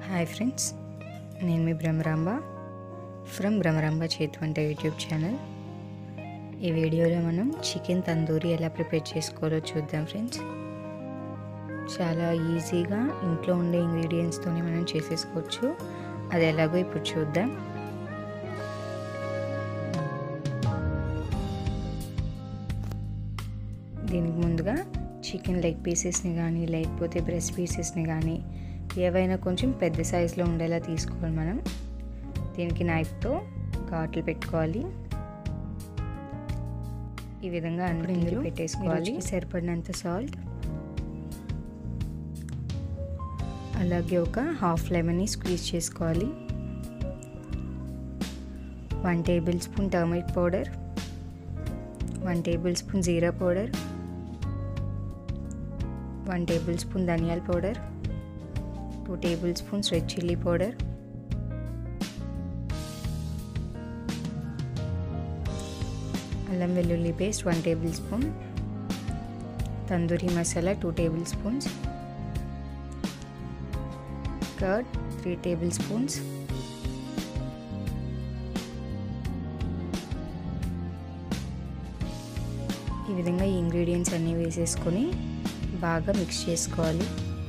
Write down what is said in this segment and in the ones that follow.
hi friends నేను మీ Bhramaramba from Bhramaramba చేతి వంట యూట్యూబ్ ఛానల్ ఈ వీడియోలో మనం చికెన్ తందూరి ఎలా ప్రిపేర్ చేసుకోవాలో చూద్దాం ఫ్రెండ్స్ చాలా ఈజీగా ఇంట్లో ఉండే ఇంగ్రీడియంట్స్తోనే మనం చేసేసుకోవచ్చు అది ఎలాగో ఇప్పుడు చూద్దాం దీనికి ముందుగా చికెన్ లెగ్ పీసెస్ని కానీ లేకపోతే బ్రెస్ట్ పీసెస్ని కానీ ఏవైనా కొంచెం పెద్ద సైజులో ఉండేలా తీసుకోవాలి మనం దీనికి నైఫ్తో ఘాట్లు పెట్టుకోవాలి ఈ విధంగా అన్ని ఇందులో పెట్టేసుకోవాలి సరిపడినంత సాల్ట్ అలాగే ఒక హాఫ్ లెమన్ని స్క్వీజ్ చేసుకోవాలి one tablespoon turmeric powder one tablespoon జీరా పౌడర్ వన్ టేబుల్ స్పూన్ ధనియాల powder two tablespoons red chilli powder అల్లం వెల్లుల్లి paste one tablespoon tandoori masala two tablespoons curd three tablespoons ఈ విధంగా ఈ ingredients అన్నీ వేసేసుకొని బాగా మిక్స్ చేసుకోవాలి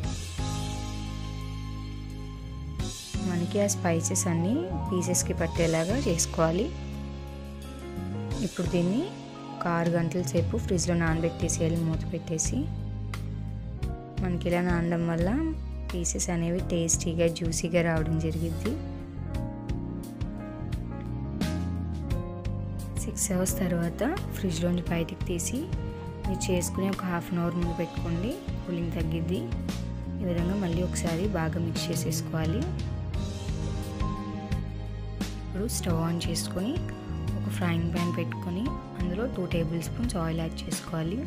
మనకి ఆ స్పైసెస్ అన్నీ పీసెస్కి పట్టేలాగా చేసుకోవాలి ఇప్పుడు దీన్ని ఒక ఆరు గంటల సేపు ఫ్రిడ్జ్లో నానబెట్టేసేయాలి మూత పెట్టేసి మనకి ఇలా నానడం వల్ల పీసెస్ అనేవి టేస్టీగా జ్యూసీగా రావడం జరిగింది సిక్స్ అవర్స్ తర్వాత ఫ్రిడ్జ్లోంచి బయటికి తీసి మీరు చేసుకుని ఒక హాఫ్ అన్ అవర్ ముందు పెట్టుకోండి కూలింగ్ తగ్గిద్ది ఈ విధంగా మళ్ళీ ఒకసారి బాగా మిక్స్ చేసేసుకోవాలి ఇప్పుడు స్టవ్ ఆన్ చేసుకొని ఒక ఫ్రైయింగ్ ప్యాన్ పెట్టుకొని అందులో two tablespoons oil add చేసుకోవాలి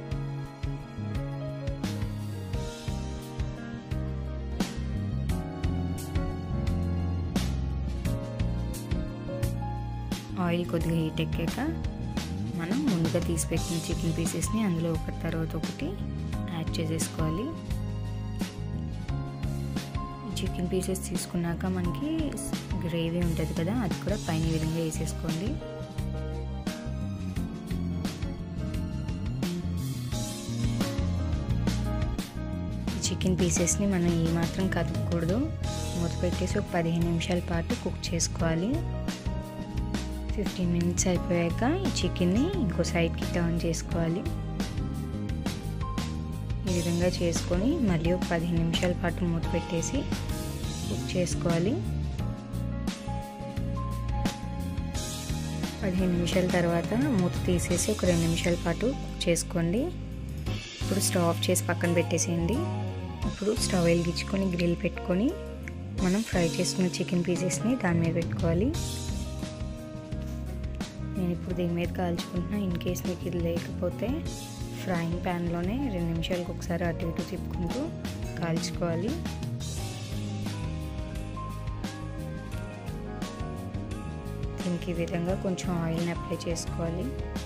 ఆయిల్ కొద్దిగా హీట్ ఎక్కాక మనం ముందుగా తీసి పెట్టిన చికెన్ పీసెస్ని అందులో ఒకటి తర్వాత ఒకటి యాడ్ చేసేసుకోవాలి చికెన్ పీసెస్ తీసుకున్నాక మనకి గ్రేవీ ఉంటుంది కదా అది కూడా పైన విధంగా వేసేసుకోండి చికెన్ పీసెస్ని మనం ఏమాత్రం కదపకూడదు మూత పెట్టేసి ఒక పదిహేను నిమిషాల పాటు కుక్ చేసుకోవాలి ఫిఫ్టీన్ మినిట్స్ అయిపోయాక ఈ చికెన్ని ఇంకో సైడ్కి టర్న్ చేసుకోవాలి ఈ విధంగా చేసుకొని మళ్ళీ ఒక పదిహేను నిమిషాల పాటు మూత పెట్టేసి కుక్ చేసుకోవాలి పదిహేను నిమిషాల తర్వాత మూత తీసేసి ఒక రెండు నిమిషాల పాటు కుక్ చేసుకోండి ఇప్పుడు స్టవ్ ఆఫ్ చేసి పక్కన పెట్టేసేయండి ఇప్పుడు స్టవ్ వెలిగించుకొని గ్రిల్ పెట్టుకొని మనం ఫ్రై చేసుకున్న చికెన్ పీసెస్ని దాని మీద పెట్టుకోవాలి నేను ఇప్పుడు దీని మీద కాల్చుకుంటున్నా ఇన్ కేస్ మీకు ఇది లేకపోతే ఫ్రైయింగ్ ప్యాన్లోనే రెండు నిమిషాలకు ఒకసారి అటు ఇటు తిప్పుకుంటూ కాల్చుకోవాలి దీనికి ఈ విధంగా కొంచెం ఆయిల్ని అప్లై చేసుకోవాలి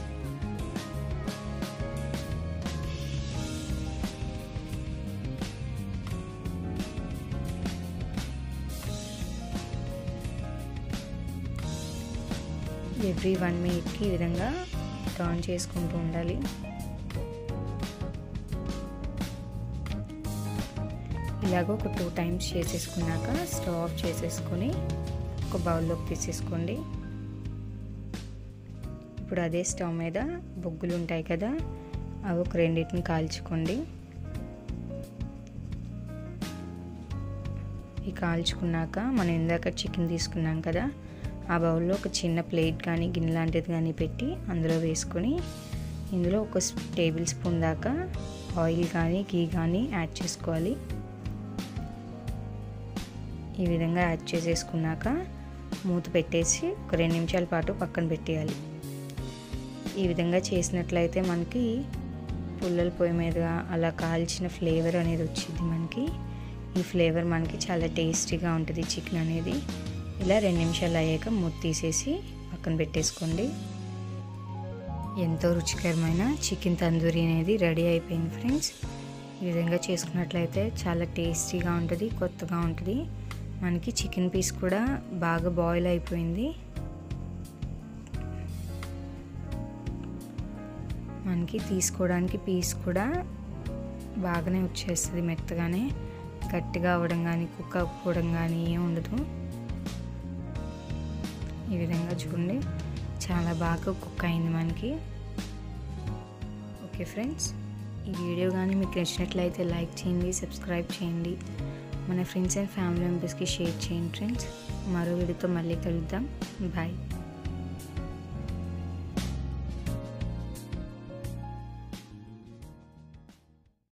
ఎవ్రీ వన్ మినిట్కి ఈ విధంగా టర్న్ చేసుకుంటూ ఉండాలి ఇలాగ ఒక టూ టైమ్స్ చేసేసుకున్నాక స్టవ్ ఆఫ్ చేసేసుకొని ఒక బౌల్లోకి తీసేసుకోండి ఇప్పుడు అదే స్టవ్ మీద బొగ్గులు ఉంటాయి కదా అవి ఒక రెండింటిని కాల్చుకోండి ఈ కాల్చుకున్నాక మనం ఇందాక చికెన్ తీసుకున్నాం కదా ఆ బౌల్లో ఒక చిన్న ప్లేట్ కానీ గిన్నె లాంటిది కానీ పెట్టి అందులో వేసుకొని ఇందులో ఒక టేబుల్ స్పూన్ దాకా ఆయిల్ కానీ గీ కానీ యాడ్ చేసుకోవాలి ఈ విధంగా యాడ్ చేసేసుకున్నాక మూత పెట్టేసి ఒక రెండు నిమిషాల పాటు పక్కన పెట్టేయాలి ఈ విధంగా చేసినట్లయితే మనకి పుల్లల పొయ్యి మీద అలా కాల్చిన ఫ్లేవర్ అనేది వచ్చింది మనకి ఈ ఫ్లేవర్ మనకి చాలా టేస్టీగా ఉంటుంది చికెన్ అనేది ఇలా రెండు నిమిషాలు అయ్యాక మూత తీసేసి పక్కన పెట్టేసుకోండి ఎంతో రుచికరమైన చికెన్ తందూరి అనేది రెడీ అయిపోయింది ఫ్రెండ్స్ ఈ విధంగా చేసుకున్నట్లయితే చాలా టేస్టీగా ఉంటుంది కొత్తగా ఉంటుంది మనకి చికెన్ పీస్ కూడా బాగా బాయిల్ అయిపోయింది మనకి తీసుకోవడానికి పీస్ కూడా బాగానే వచ్చేస్తుంది మెత్తగానే గట్టిగా అవ్వడం కానీ కుక్ అవ్వడం కానీ ఏం ఉండదు ఈ విధంగా చూడండి చాలా బాగా కుక్ అయింది మనకి ఓకే ఫ్రెండ్స్ ఈ వీడియో కానీ మీకు నచ్చినట్లయితే లైక్ చేయండి సబ్స్క్రైబ్ చేయండి మన ఫ్రెండ్స్ అండ్ ఫ్యామిలీ మెంబర్స్కి షేర్ చేయండి ఫ్రెండ్స్ మరో వీడియోతో మళ్ళీ కలుద్దాం బాయ్